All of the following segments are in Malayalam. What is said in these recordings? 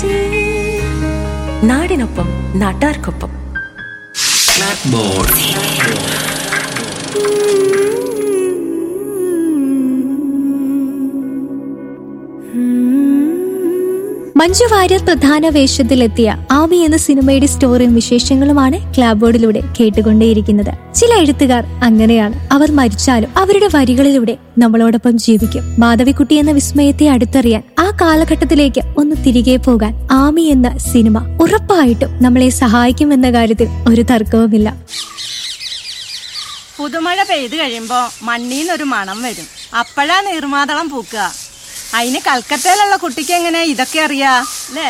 നാടിനൊപ്പം നാട്ടാർക്കൊപ്പം Blackboard. മഞ്ജു വാര്യർ പ്രധാന വേഷത്തിലെത്തിയ ആമി എന്ന സിനിമയുടെ സ്റ്റോറിയും വിശേഷങ്ങളുമാണ് ക്ലാബ് ബോർഡിലൂടെ കേട്ടുകൊണ്ടേയിരിക്കുന്നത് ചില എഴുത്തുകാർ അങ്ങനെയാണ് അവർ മരിച്ചാലും അവരുടെ വരികളിലൂടെ നമ്മളോടൊപ്പം ജീവിക്കും മാധവിക്കുട്ടി എന്ന വിസ്മയത്തെ അടുത്തറിയാൻ ആ കാലഘട്ടത്തിലേക്ക് ഒന്ന് തിരികെ പോകാൻ ആമി എന്ന സിനിമ ഉറപ്പായിട്ടും നമ്മളെ സഹായിക്കുമെന്ന കാര്യത്തിൽ ഒരു തർക്കവുമില്ല പുതുമഴ പെയ്തു കഴിയുമ്പോ മണ്ണീന്നൊരു മണം വരും അപ്പോഴാ നീർമാതളം പൂക്കുക അതിന് കൽക്കട്ടയിലുള്ള കുട്ടിക്ക് എങ്ങനെ ഇതൊക്കെ അറിയാ അല്ലേ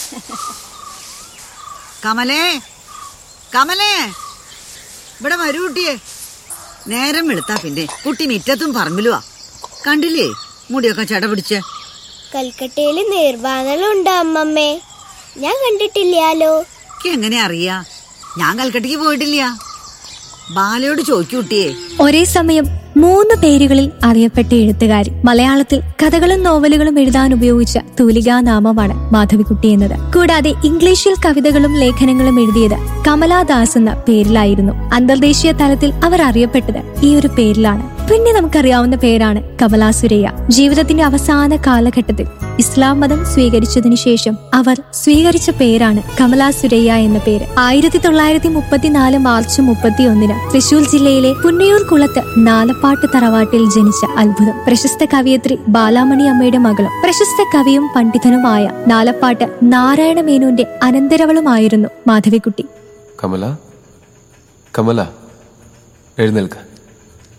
കമലേ കമലേ ഇവിടെ വരൂ കുട്ടിയെ നേരം വെളുത്താ പിന്നെ കുട്ടി മിറ്റത്തും പറമ്പിലുവാ കണ്ടില്ലേ മുടിയൊക്കെ ചട പിടിച്ച് കൽക്കട്ടയിൽ നീർവാതലുണ്ടോ അമ്മമ്മേ ഞാൻ കണ്ടിട്ടില്ലാലോ എനിക്ക് എങ്ങനെ അറിയാ ഞാൻ കൽക്കട്ടയ്ക്ക് പോയിട്ടില്ല ബാലയോട് ചോദിക്കൂ കുട്ടിയെ ഒരേ സമയം മൂന്ന് പേരുകളിൽ അറിയപ്പെട്ട എഴുത്തുകാരി മലയാളത്തിൽ കഥകളും നോവലുകളും എഴുതാൻ ഉപയോഗിച്ച തൂലികാനാമമാണ് മാധവിക്കുട്ടി എന്നത് കൂടാതെ ഇംഗ്ലീഷിൽ കവിതകളും ലേഖനങ്ങളും എഴുതിയത് കമലാദാസ് എന്ന പേരിലായിരുന്നു അന്തർദേശീയ തലത്തിൽ അവർ അറിയപ്പെട്ടത് ഈ ഒരു പേരിലാണ് പിന്നെ നമുക്കറിയാവുന്ന പേരാണ് കമലാ സുരയ്യ ജീവിതത്തിന്റെ അവസാന കാലഘട്ടത്തിൽ ഇസ്ലാം മതം സ്വീകരിച്ചതിനു ശേഷം അവർ സ്വീകരിച്ച പേരാണ് കമലാ സുരയ്യ എന്ന പേര് ആയിരത്തി തൊള്ളായിരത്തി മുപ്പത്തിനാല് മാർച്ച് മുപ്പത്തി ഒന്നിന് തൃശൂർ ജില്ലയിലെ പുന്നയൂർ കുളത്ത് നാലപ്പാട്ട് തറവാട്ടിൽ ജനിച്ച അത്ഭുതം പ്രശസ്ത കവിയത്രി ബാലാമണി അമ്മയുടെ മകളും പ്രശസ്ത കവിയും പണ്ഡിതനുമായ നാലപ്പാട്ട് നാരായണ മേനോന്റെ അനന്തരവളുമായിരുന്നു മാധവിക്കുട്ടി കമല കമല എഴുന്നേൽക്ക